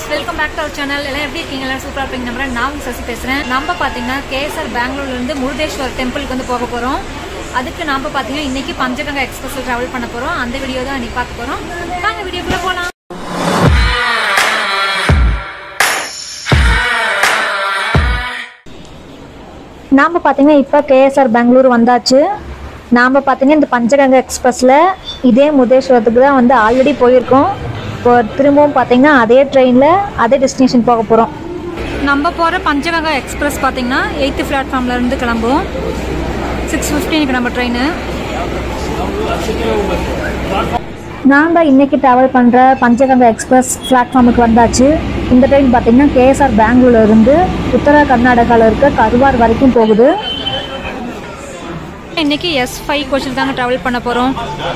Welcome back to our channel எல்லாம் எப்படி இருக்கீங்க எல்லாம் சூப்பராக இருப்பீங்க நம்புறேன் நான் உங்க சசி பேசுகிறேன் நம்ம பார்த்தீங்கன்னா கேஎஸ்ஆர் பெங்களூர்லேருந்து முருதேஸ்வர் டெம்பிளுக்கு வந்து போக போகிறோம் அதுக்கு நாம பார்த்தீங்கன்னா இன்னைக்கு பஞ்சகங்கா எக்ஸ்பிரஸில் ட்ராவல் பண்ண போகிறோம் அந்த வீடியோ தான் இன்னைக்கு பார்க்க போகிறோம் வாங்க வீடியோக்குள்ளே போகலாம் நாம் பார்த்தீங்கன்னா இப்போ கேஎஸ்ஆர் பெங்களூர் வந்தாச்சு நாம் பார்த்தீங்கன்னா இந்த பஞ்சகங்கா எக்ஸ்பிரஸில் இதே முதேஸ்வரத்துக்கு தான் வந்து ஆல்ரெடி போயிருக்கோம் இப்போ திரும்பவும் பார்த்தீங்கன்னா அதே ட்ரெயினில் அதே டெஸ்டினேஷன் போக போகிறோம் நம்ம போகிற பஞ்சகங்கா எக்ஸ்பிரஸ் பார்த்தீங்கன்னா எயித்து பிளாட்ஃபார்ம்ல இருந்து கிளம்புவோம் சிக்ஸ் ஃபிஃப்டீனுக்கு நம்ம ட்ரெயின் நாம் இன்னைக்கு ட்ராவல் பண்ணுற பஞ்சகங்கா எக்ஸ்பிரஸ் பிளாட்ஃபார்முக்கு வந்தாச்சு இந்த ட்ரெயின் பார்த்தீங்கன்னா கேஎஸ்ஆர் பெங்களூர்ல இருந்து உத்தர கர்நாடகாவில் இருக்க கருவார் வரைக்கும் போகுது இன்னைக்கு எஸ் ஃபைவ் கோச்சில் தாங்க ட்ராவல் பண்ண போகிறோம்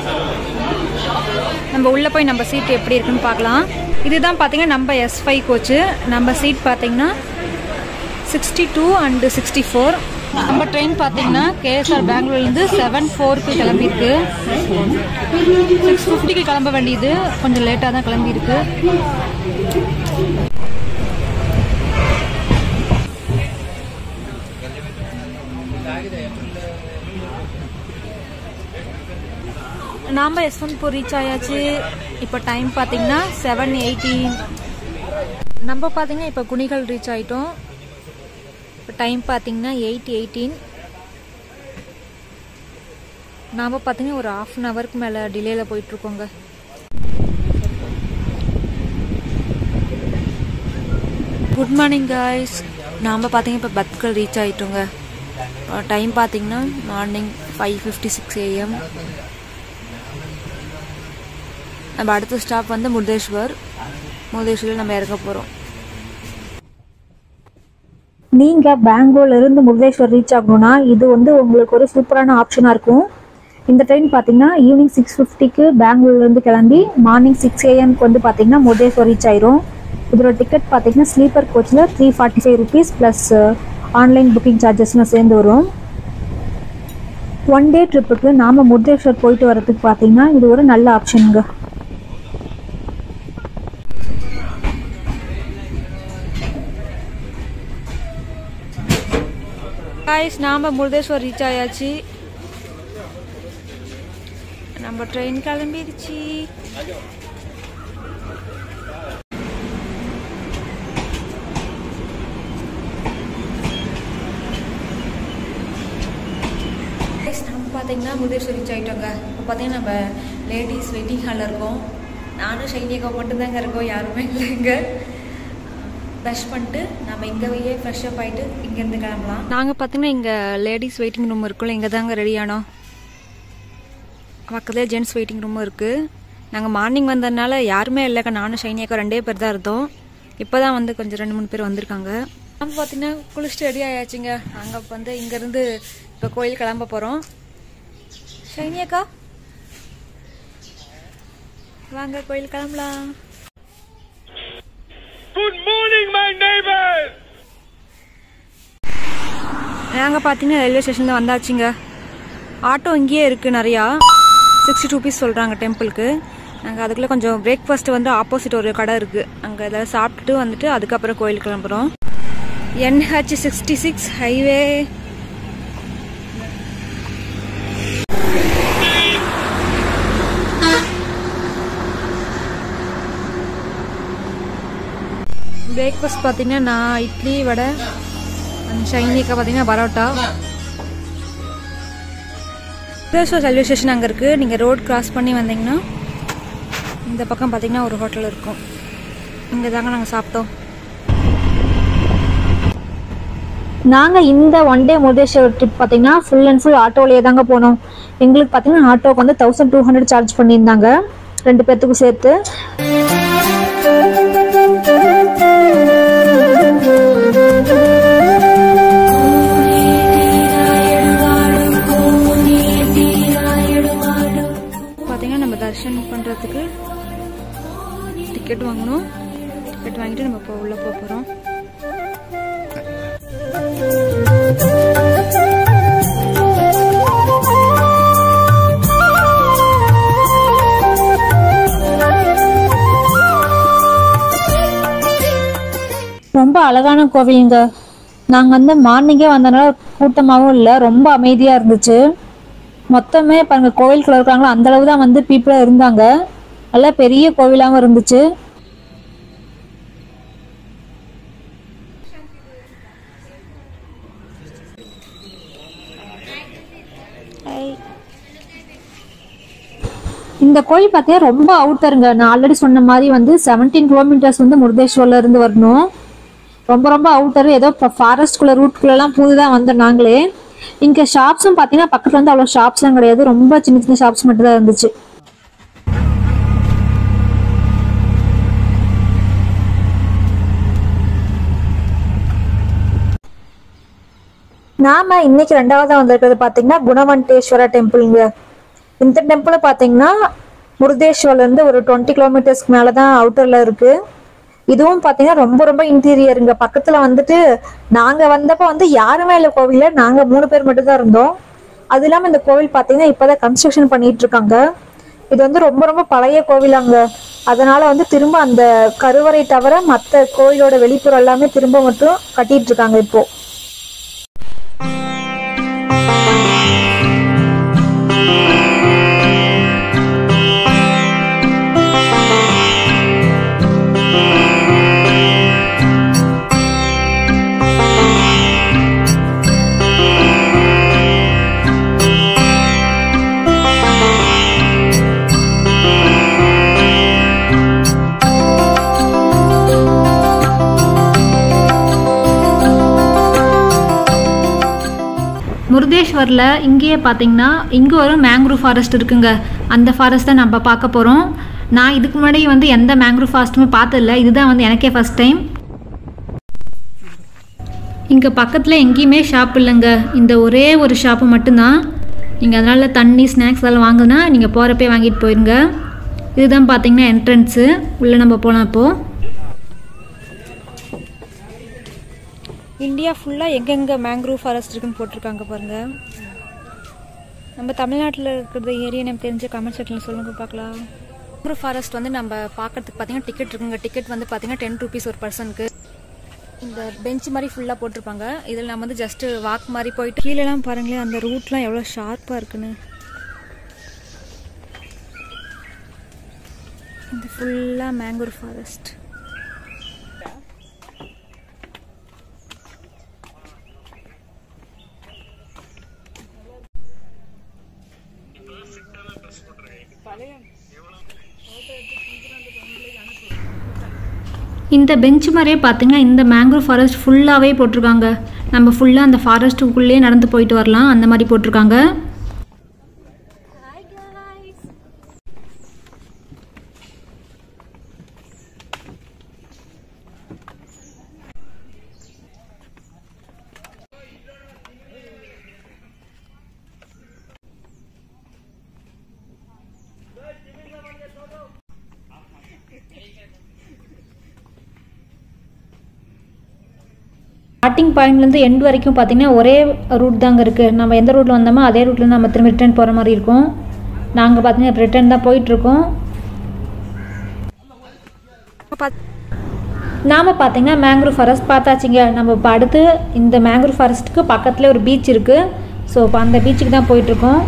நம்ம உள்ளே போய் நம்ம சீட் எப்படி இருக்குன்னு பார்க்கலாம் இதுதான் பார்த்தீங்கன்னா நம்ம எஸ் ஃபைவ் கோச்சு நம்ம சீட் பார்த்தீங்கன்னா sixty two and sixty four நம்ம ட்ரெயின் பார்த்தீங்கன்னா கேஎஸ்ஆர் பெங்களூர்லேருந்து செவன் ஃபோருக்கு கிளம்பியிருக்கு சிக்ஸ் ஃபிஃப்டிக்கு கிளம்ப வேண்டியது கொஞ்சம் லேட்டாக தான் கிளம்பியிருக்கு நாம் யஸ்வந்த்பூர் ரீச் ஆயாச்சு இப்போ டைம் பார்த்தீங்கன்னா செவன் எயிட்டீன் நம்ம பார்த்தீங்கன்னா இப்போ குணிகள் ரீச் ஆகிட்டோம் இப்போ டைம் பார்த்தீங்கன்னா எயிட் எயிட்டீன் நாம் பார்த்தீங்கன்னா ஒரு ஆஃப் அன் ஹவருக்கு மேலே டிலேயில் போயிட்டுருக்கோங்க குட் மார்னிங் காய்ஸ் நாம் பார்த்தீங்கன்னா இப்போ பத்கல் ரீச் ஆகிட்டோங்க டைம் பார்த்தீங்கன்னா morning five fifty six AM நம்ம அடுத்த ஸ்டாப் வந்து முருதேஸ்வர் முருதேஸ்வரில் நம்ம இறங்க போகிறோம் நீங்கள் பெங்களூர்ல இருந்து முருதேஸ்வர் ரீச் ஆகணும்னா இது வந்து உங்களுக்கு ஒரு சூப்பரான ஆப்ஷனாக இருக்கும் இந்த ட்ரெயின் பார்த்தீங்கன்னா ஈவினிங் சிக்ஸ் ஃபிஃப்டிக்கு பெங்களூர்லேருந்து கிளம்பி மார்னிங் சிக்ஸ் ஏஎம்க்கு வந்து பார்த்தீங்கன்னா முருதேஸ்வர் ரீச் ஆயிரும் இதோட டிக்கெட் பார்த்தீங்கன்னா ஸ்லீப்பர் கோச்சில் three forty five rupees plus online booking சார்ஜஸ்லாம் சேர்ந்து வரும் ஒன் டே ட்ரிப்புக்கு நாம் முருதேஸ்வர் போயிட்டு வரதுக்கு பார்த்தீங்கன்னா இது ஒரு நல்ல ஆப்ஷனுங்க காய்ஸ் நாம் முருதேஸ்வர் ரீச் ஆயாச்சு நம்ம ட்ரெயின் கிளம்பிடுச்சு Guys, நம்ம பார்த்தீங்கன்னா முருதேஸ்வர் ரீச் ஆகிட்டோங்க இப்போ பார்த்தீங்கன்னா நம்ம லேடிஸ் வெயிட்டிங் ஹாலில் இருக்கோம் நானும் ஷைனியக்கா மட்டும்தாங்க இருக்கோம் யாருமே இல்லைங்க ப்ரஷ் பண்ணிட்டு நம்ம இங்கேயே ஃப்ரெஷ் அப் ஆகிட்டு இங்கேருந்து கிளம்பலாம் நாங்கள் பார்த்தீங்கன்னா இங்கே லேடிஸ் வெயிட்டிங் ரூம் இருக்குல்ல இங்கே தாங்க ரெடி ஆனோம் பக்கத்துலேயே ஜென்ட்ஸ் வெயிட்டிங் ரூமும் இருக்குது நாங்கள் மார்னிங் வந்ததுனால யாருமே இல்லைக்கா நானும் ஷைனியாக்கா ரெண்டே பேர் தான் இருந்தோம் இப்போ தான் வந்து கொஞ்சம் ரெண்டு மூணு பேர் வந்திருக்காங்க நம்ம பார்த்தீங்கன்னா குளிச்சுட்டு ரெடி ஆயாச்சுங்க நாங்கள் வந்து இங்கேருந்து இப்போ கோயில் கிளம்ப போகிறோம் ஷைனியாக்கா வாங்க கோயில் கிளம்பலாம் Good morning, my neighbors! நாங்கள் பார்த்தீங்கன்னா ரயில்வே ஸ்டேஷனில் வந்தாச்சுங்க ஆட்டோ இங்கேயே இருக்குது நிறையா சிக்ஸ்டி ருபீஸ் சொல்கிறாங்க டெம்பிளுக்கு நாங்கள் அதுக்குள்ளே கொஞ்சம் பிரேக்ஃபாஸ்ட் வந்து ஆப்போசிட் ஒரு கடை இருக்குது அங்கே எதாவது சாப்பிட்டுட்டு வந்துட்டு அதுக்கப்புறம் கோயிலுக்கு கிளம்புறோம் NH sixty six highway breakfast பார்த்தீங்கன்னா நான் இட்லி வடை அண்ட் ஷைனிக்கா பார்த்தீங்கன்னா பரோட்டா முருதேஸ்வர் ரயில்வே ஸ்டேஷன் அங்கே இருக்குது நீங்கள் ரோட் கிராஸ் பண்ணி வந்தீங்கன்னா இந்த பக்கம் பார்த்தீங்கன்னா ஒரு ஹோட்டல் இருக்கும் இங்கே தாங்க நாங்கள் சாப்பிட்டோம் நாங்கள் இந்த ஒன் டே முருதேஸ்வர் ட்ரிப் பார்த்தீங்கன்னா ஃபுல் அண்ட் ஃபுல் ஆட்டோலேயே தாங்க போனோம் எங்களுக்கு பார்த்தீங்கன்னா ஆட்டோக்கு வந்து தௌசண்ட் டூ ஹண்ட்ரட் சார்ஜ் பண்ணியிருந்தாங்க ரெண்டு பேர்த்துக்கும் சேர்த்து பார்த்தீங்கன்னா நம்ம தர்ஷன் பண்ணுறதுக்கு டிக்கெட் வாங்கணும் டிக்கெட் வாங்கிட்டு நம்ம இப்போ உள்ளே போக போகிறோம் ரொம்ப அழகான கோவிலுங்க நாங்கள் வந்து மார்னிங்கே வந்தனால கூட்டமாகவும் இல்லை ரொம்ப அமைதியாக இருந்துச்சு மொத்தமே பாருங்க கோவிலுக்குள்ள இருக்காங்களோ அந்த அளவு தான் வந்து பீப்புளாக இருந்தாங்க நல்லா பெரிய கோவிலாகவும் இருந்துச்சு இந்த கோயில் பார்த்தீங்கன்னா ரொம்ப அவுட்டருங்க நான் ஆல்ரெடி சொன்ன மாதிரி வந்து செவன்டீன் கிலோமீட்டர்ஸ் வந்து முருதேஸ்வரில் இருந்து வரணும் ரொம்ப ரொம்ப அவுட்டர் ஏதோ இப்போ ஃபாரஸ்ட்குள்ளே ரூட்குள்ளெல்லாம் புது தான் வந்தோம் நாங்களே இங்கே ஷாப்ஸும் பார்த்தீங்கன்னா பக்கத்தில் வந்து அவ்வளோ ஷாப்ஸ்லாம் கிடையாது ரொம்ப சின்ன சின்ன ஷாப்ஸ் மட்டும் தான் இருந்துச்சு நாம இன்னைக்கு ரெண்டாவதா வந்திருக்கிறது பார்த்தீங்கன்னா குணவண்டேஸ்வரா டெம்பிள்ங்க இந்த டெம்பிள் பார்த்தீங்கன்னா முருதேஸ்வர்ல இருந்து ஒரு டுவெண்ட்டி கிலோமீட்டர்ஸ்க்கு மேலே தான் அவுட்டர்ல இருக்கு இதுவும் பார்த்தீங்கன்னா ரொம்ப ரொம்ப இன்டீரியருங்க பக்கத்துல வந்துட்டு நாங்க வந்தப்போ வந்து யாருமே இல்லை கோவில்ல நாங்க மூணு பேர் மட்டும் தான் இருந்தோம் அது இல்லாம இந்த கோவில் பார்த்தீங்கன்னா இப்போதான் கன்ஸ்ட்ரக்ஷன் பண்ணிட்டு இருக்காங்க இது வந்து ரொம்ப ரொம்ப பழைய கோவிலாங்க அதனால வந்து திரும்ப அந்த கருவறை தவிர மற்ற கோயிலோட வெளிப்புறம் எல்லாமே திரும்ப மட்டும் கட்டிட்டு இருக்காங்க இப்போ முருதேஸ்வரில் இங்கேயே பார்த்தீங்கன்னா இங்கே ஒரு மேங்க்ரூவ் ஃபாரஸ்ட் இருக்குங்க அந்த ஃபாரஸ்ட் தான் நம்ம பார்க்க போகிறோம் நான் இதுக்கு முன்னாடி வந்து எந்த மேங்க்ரூவ் ஃபாரஸ்ட்டுமே பார்த்ததில்ல இதுதான் வந்து எனக்கே ஃபஸ்ட் டைம் இங்கே பக்கத்தில் எங்கேயுமே ஷாப் இல்லைங்க இந்த ஒரே ஒரு ஷாப்பு மட்டும்தான் நீங்கள் அதனால் தண்ணி ஸ்நாக்ஸ் அதெல்லாம் வாங்குனா நீங்கள் போகிறப்பே வாங்கிட்டு போயிருங்க இதுதான் பார்த்தீங்கன்னா என்ட்ரன்ஸு உள்ளே நம்ம போகலாம் இப்போது இந்தியா ஃபுல்லாக எங்கெங்கே மேங்க்ரூவ் ஃபாரஸ்ட் இருக்குன்னு போட்டிருக்காங்க பாருங்க நம்ம தமிழ்நாட்டில் இருக்கிற ஏரியா நம்ம தெரிஞ்ச கமெண்ட் செக்ஷனில் சொல்லுங்க பார்க்கலாம் மேங்க்ரூவ் ஃபாரஸ்ட் வந்து நம்ம பார்க்கறதுக்கு பார்த்தீங்கன்னா டிக்கெட் இருக்குங்க டிக்கெட் வந்து பார்த்தீங்கன்னா டென் ருபீஸ் ஒரு பர்சனுக்கு இந்த பெஞ்ச் மாதிரி ஃபுல்லாக போட்டிருப்பாங்க இதில் நம்ம வந்து ஜஸ்ட் வாக் மாதிரி போயிட்டு கீழெல்லாம் பாருங்களேன் அந்த ரூட்லாம் எவ்வளோ ஷார்ப்பாக இருக்குன்னு இது ஃபுல்லாக மேங்கூர் ஃபாரஸ்ட் இந்த பெஞ்ச் மாதிரியே பார்த்தீங்கன்னா இந்த மேங்க்ரோவ் ஃபாரஸ்ட் ஃபுல்லாகவே போட்டிருக்காங்க நம்ம ஃபுல்லாக அந்த ஃபாரஸ்ட்டுக்குள்ளேயே நடந்து போயிட்டு வரலாம் அந்த மாதிரி போட்டிருக்காங்க ஸ்டார்டிங் பாயிண்ட்லேருந்து எண்ட் வரைக்கும் பார்த்தீங்கன்னா ஒரே ரூட் தாங்க இருக்குது நம்ம எந்த ரூட்டில் வந்தோமோ அதே ரூட்டில் நம்ம திரும்ப ரிட்டர்ன் போகிற மாதிரி இருக்கும் நாங்கள் பார்த்தீங்கன்னா ரிட்டர்ன் தான் போயிட்டுருக்கோம் நாம் பார்த்தீங்கன்னா மேங்க்ரூவ் ஃபாரஸ்ட் பார்த்தாச்சுங்க நம்ம இப்போ அடுத்து இந்த மேங்க்ரூவ் ஃபாரஸ்ட்டுக்கு பக்கத்தில் ஒரு பீச் இருக்குது ஸோ இப்போ அந்த பீச்சுக்கு தான் போயிட்டுருக்கோம்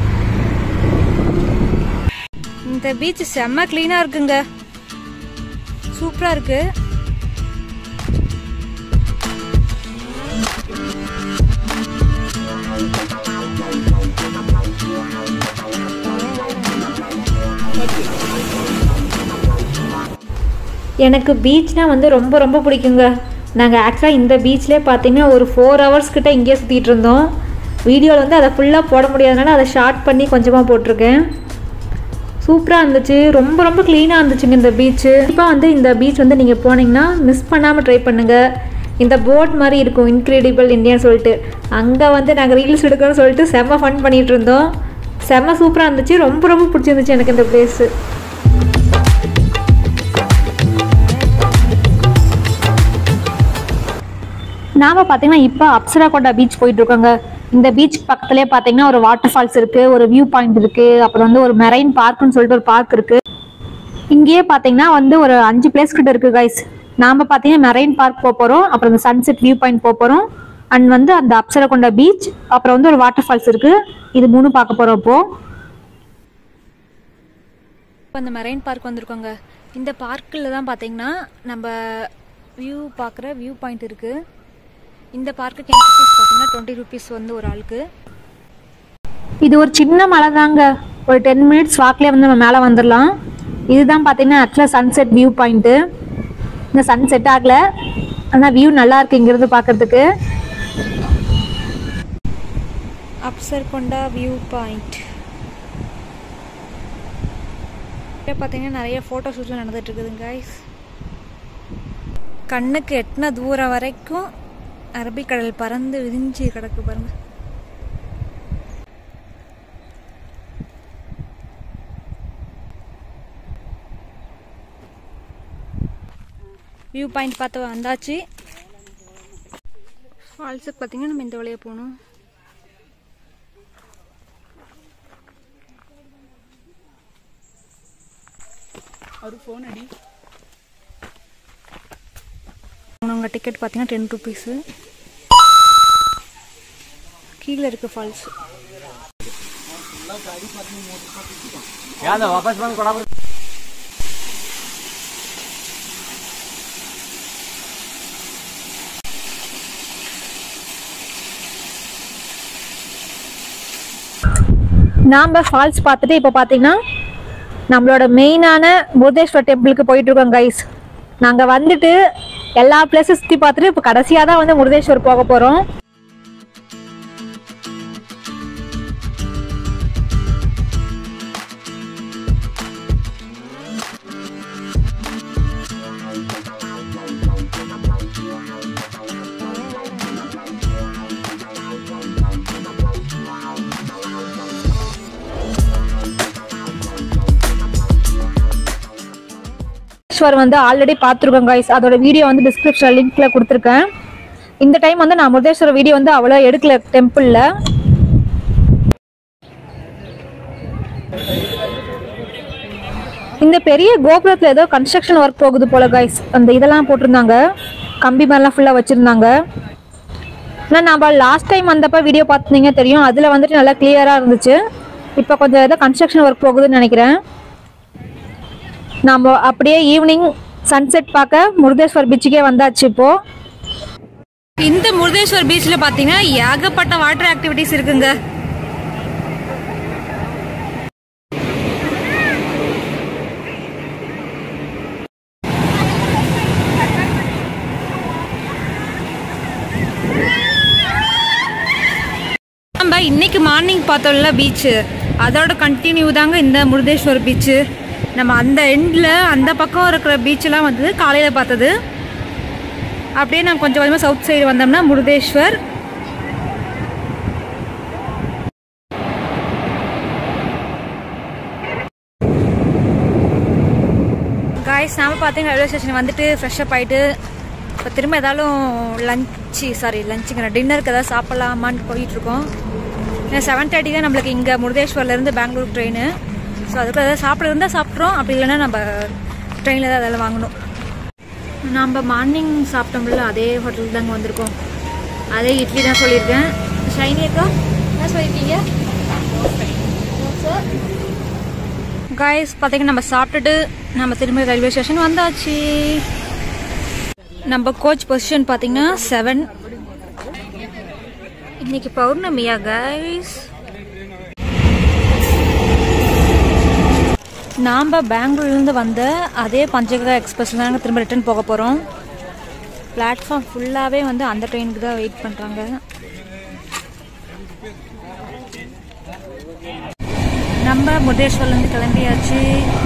இந்த பீச் செம்ம க்ளீனாக இருக்குங்க சூப்பராக இருக்குது எனக்கு பீச்னால் வந்து ரொம்ப ரொம்ப பிடிக்குங்க நாங்கள் ஆக்சுவலாக இந்த பீச்லேயே பார்த்தீங்கன்னா ஒரு ஃபோர் ஹவர்ஸ் கிட்ட இங்கேயே சுற்றிட்டு இருந்தோம் வீடியோவில் வந்து அதை ஃபுல்லாக போட முடியாதனால அதை ஷார்ட் பண்ணி கொஞ்சமாக போட்டிருக்கேன் சூப்பராக இருந்துச்சு ரொம்ப ரொம்ப க்ளீனாக இருந்துச்சுங்க இந்த பீச்சு இப்போ வந்து இந்த பீச் வந்து நீங்கள் போனீங்கன்னா மிஸ் பண்ணாமல் ட்ரை பண்ணுங்கள் இந்த போட் மாதிரி இருக்கும் இன்க்ரெடிபிள் இந்தியான்னு சொல்லிட்டு அங்கே வந்து நாங்கள் ரீல்ஸ் எடுக்கணும்னு சொல்லிட்டு செம்ம ஃபன் பண்ணிகிட்டு இருந்தோம் செம்ம சூப்பராக இருந்துச்சு ரொம்ப ரொம்ப பிடிச்சிருந்துச்சு எனக்கு இந்த பிளேஸு நாம பார்த்தீங்கன்னா இப்போ அப்சரா கோட்டா பீச் போயிட்டு இருக்கோங்க இந்த பீச் பக்கத்துலேயே பார்த்தீங்கன்னா ஒரு வாட்டர் ஃபால்ஸ் இருக்கு ஒரு வியூ பாயிண்ட் இருக்கு அப்புறம் வந்து ஒரு மெரைன் பார்க்னு சொல்லிட்டு ஒரு பார்க் இருக்கு இங்கேயே பார்த்தீங்கன்னா வந்து ஒரு அஞ்சு பிளேஸ் கிட்ட இருக்கு கைஸ் நாம் பார்த்தீங்கன்னா மெரைன் பார்க் போக போகிறோம் அப்புறம் இந்த சன்செட் வியூ பாயிண்ட் போக போகிறோம் அண்ட் வந்து அந்த அப்சரகொண்டா பீச் அப்புறம் வந்து ஒரு வாட்டர் ஃபால்ஸ் இருக்குது இது மூணு பார்க்க போகிறோம் இப்போது இப்போ அந்த மெரைன் பார்க் வந்திருக்கோங்க இந்த பார்க்கில் தான் பார்த்தீங்கன்னா நம்ம வியூ பார்க்குற வியூ பாயிண்ட் இருக்குது இந்த பார்க்குக்கு என்ட்ரி ஃபீஸ் பார்த்தீங்கன்னா டுவெண்ட்டி ருபீஸ் வந்து ஒரு ஆளுக்கு இது ஒரு சின்ன மலை தாங்க ஒரு டென் மினிட்ஸ் வாக்லேயே வந்து நம்ம மேலே வந்துடலாம் இதுதான் பார்த்தீங்கன்னா ஆக்சுவலாக சன்செட் வியூ பாயிண்ட்டு இந்த சன் செட் ஆகல ஆனால் வியூ நல்லா இருக்கு இங்கிருந்து பார்க்கறதுக்கு அப்சர்கொண்டா வியூ பாயிண்ட் பார்த்தீங்கன்னா நிறைய ஃபோட்டோ ஷூட்லாம் நடந்துட்டு இருக்குதுங்க guys. கண்ணுக்கு எட்டின தூரம் வரைக்கும் அரபிக்கடல் பறந்து விரிஞ்சு கிடக்கு பாருங்க வியூ பாயிண்ட் பார்த்து வந்தாச்சு ஃபால்ஸுக்கு பார்த்தீங்கன்னா நம்ம இந்த வழியாக போகணும் உங்கள் டிக்கெட் பார்த்தீங்கன்னா டென் ருபீஸு கீழே இருக்குது ஃபால்ஸ் நாம் ஃபால்ஸ் பார்த்துட்டு இப்போ பார்த்தீங்கன்னா நம்மளோட மெயினான முருதேஸ்வர் டெம்பிளுக்கு போயிட்டு இருக்கோம் கைஸ் நாங்கள் வந்துட்டு எல்லா பிளேஸும் சுற்றி பார்த்துட்டு இப்போ கடைசியாக தான் வந்து முருதேஸ்வர் போக போகிறோம் முருதேஸ்வர் வந்து ஆல்ரெடி பார்த்துருக்கோம் கைஸ் அதோட வீடியோ வந்து டிஸ்கிரிப்ஷன் லிங்க்ல கொடுத்துருக்கேன் இந்த டைம் வந்து நான் முருதேஸ்வர வீடியோ வந்து அவ்வளோ எடுக்கல டெம்பிளில் இந்த பெரிய கோபுரத்தில் ஏதோ கன்ஸ்ட்ரக்ஷன் ஒர்க் போகுது போல கைஸ் அந்த இதெல்லாம் போட்டிருந்தாங்க கம்பி மாதிரிலாம் ஃபுல்லாக வச்சுருந்தாங்க ஆனால் நம்ம லாஸ்ட் டைம் வந்தப்போ வீடியோ பார்த்துருந்தீங்க தெரியும் அதில் வந்துட்டு நல்லா கிளியராக இருந்துச்சு இப்போ கொஞ்சம் ஏதோ கன்ஸ்ட்ரக்ஷன் ஒர்க் போகுதுன்னு நினைக்கிறேன் நம்ம அப்படியே ஈவினிங் சன்செட் பார்க்க முருதேஸ்வர் பீச்சுக்கே வந்தாச்சு இப்போ இந்த முருதேஸ்வர் பீச்சில் பார்த்தீங்கன்னா ஏகப்பட்ட வாட்டர் ஆக்டிவிட்டிஸ் இருக்குங்க நம்ம இன்னைக்கு மார்னிங் பார்த்தோம்ல பீச்சு அதோட கண்டினியூ தாங்க இந்த முருதேஸ்வர் பீச்சு நம்ம அந்த எண்டில் அந்த பக்கம் இருக்கிற பீச்செலாம் வந்து காலையில் பார்த்தது அப்படியே நான் கொஞ்சம் கொஞ்சமாக சவுத் சைடு வந்தோம்னா முருதேஸ்வர் காய்ஸ் நாம பார்த்தீங்கன்னா ரயில்வே ஸ்டேஷன் வந்துட்டு ஃப்ரெஷ்அப் ஆகிட்டு இப்போ திரும்ப ஏதாலும் லஞ்சு சாரி லஞ்சுங்கிற டின்னருக்கு ஏதாவது சாப்பிட்லாமான்னு போயிட்டுருக்கோம் ஏன்னா செவன் தேர்ட்டி தான் நம்மளுக்கு இங்கே முருதேஸ்வர்லேருந்து பெங்களூர் ட்ரெயின் ஸோ அதுக்கு ஏதாவது சாப்பிட இருந்தால் சாப்பிட்றோம் அப்படி இல்லைன்னா நம்ம ட்ரெயினில் தான் அதெல்லாம் வாங்கணும் நம்ம மார்னிங் சாப்பிட்டோம்ல அதே ஹோட்டலுக்கு தாங்க வந்திருக்கோம் அதே இட்லி தான் சொல்லியிருக்கேன் ஷைனி அக்கா என்ன சொல்லியிருக்கீங்க காய்ஸ் பார்த்தீங்கன்னா நம்ம சாப்பிட்டுட்டு நம்ம திரும்ப ரயில்வே ஸ்டேஷன் வந்தாச்சு நம்ம கோச் பொசிஷன் பார்த்தீங்கன்னா செவன் இன்னைக்கு பௌர்ணமியா கைஸ் நாம் பெங்களூர்லேருந்து வந்த அதே பஞ்சகதா எக்ஸ்பிரஸில் தாங்க திரும்ப ரிட்டர்ன் போக போகிறோம் பிளாட்ஃபார்ம் ஃபுல்லாகவே வந்து அந்த ட்ரெயினுக்கு தான் வெயிட் பண்ணுறாங்க நம்ம முருதேஸ்வர்லேருந்து கிளம்பியாச்சு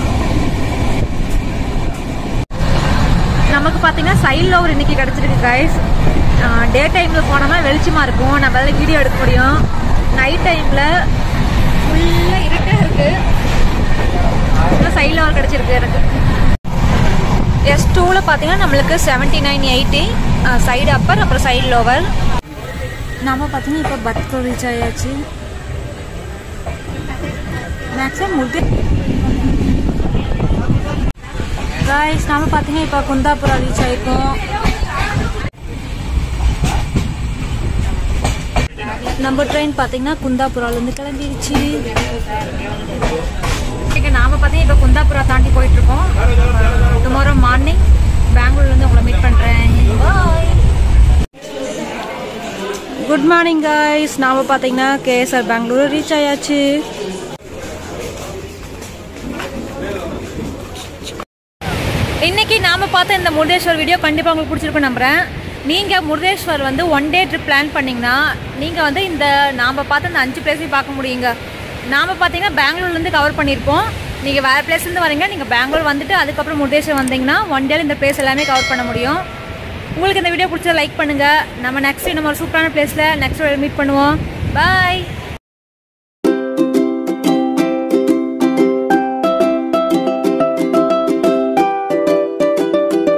நமக்கு பார்த்தீங்கன்னா சைட் லோவர் இன்னைக்கு கிடச்சிருக்கு கைஸ் டே டைமில் போனோம்னா வெளிச்சமாக இருக்கும் நம்ம அதில் வீடியோ எடுக்க முடியும் நைட் டைமில் ஃபுல்லாக இருட்டாக இருக்குது சைட் லோவர் கிடச்சிருக்கு எனக்கு எஸ் டூவில் பார்த்தீங்கன்னா நம்மளுக்கு seventy nine eighty side upper அப்புறம் சைடு லோவர் நம்ம பார்த்தீங்கன்னா இப்போ பத்கோ ரீச் ஆயாச்சு மேக்ஸிமம் முது காய்ஸ் நாம பார்த்தீங்கன்னா இப்போ குந்தாபுரா ரீச் ஆயிருக்கோம் நம்ம ட்ரெயின் பார்த்தீங்கன்னா குந்தாபுராலேருந்து கிளம்பிடுச்சு இங்கே நாம பார்த்தீங்கன்னா இப்போ குந்தாபுரா தாண்டி போயிட்டு இருக்கோம் டுமாரோ மார்னிங் பெங்களூர்லேருந்து உங்களை மீட் பண்ணுறேன் பாய் குட் மார்னிங் காய்ஸ் நாம பார்த்தீங்கன்னா கேஎஸ்ஆர் பெங்களூர் ரீச் ஆயாச்சு இன்னைக்கு நாம பார்த்த இந்த முருடேஸ்வர் வீடியோ கண்டிப்பாக உங்களுக்கு பிடிச்சிருக்கும் நம்புறேன் நீங்கள் முருடேஸ்வர் வந்து ஒன் டே ட்ரிப் பிளான் பண்ணீங்கன்னா நீங்கள் வந்து இந்த நாம் பார்த்த இந்த அஞ்சு பிளேஸையும் பார்க்க முடியுங்க நாம் பார்த்தீங்கன்னா பெங்களூர்லேருந்து கவர் பண்ணியிருப்போம் நீங்கள் வேறு பிளேஸ்லேருந்து வரீங்க நீங்கள் பெங்களூர் வந்துட்டு அதுக்கப்புறம் முருடேஸ்வர் வந்தீங்கன்னா ஒன் டேல இந்த பிளேஸ் எல்லாமே கவர் பண்ண முடியும் உங்களுக்கு இந்த வீடியோ பிடிச்சா லைக் பண்ணுங்கள் நம்ம நெக்ஸ்ட் நம்ம ஒரு சூப்பரான பிளேஸில் நெக்ஸ்ட் மீட் பண்ணுவோம் பாய்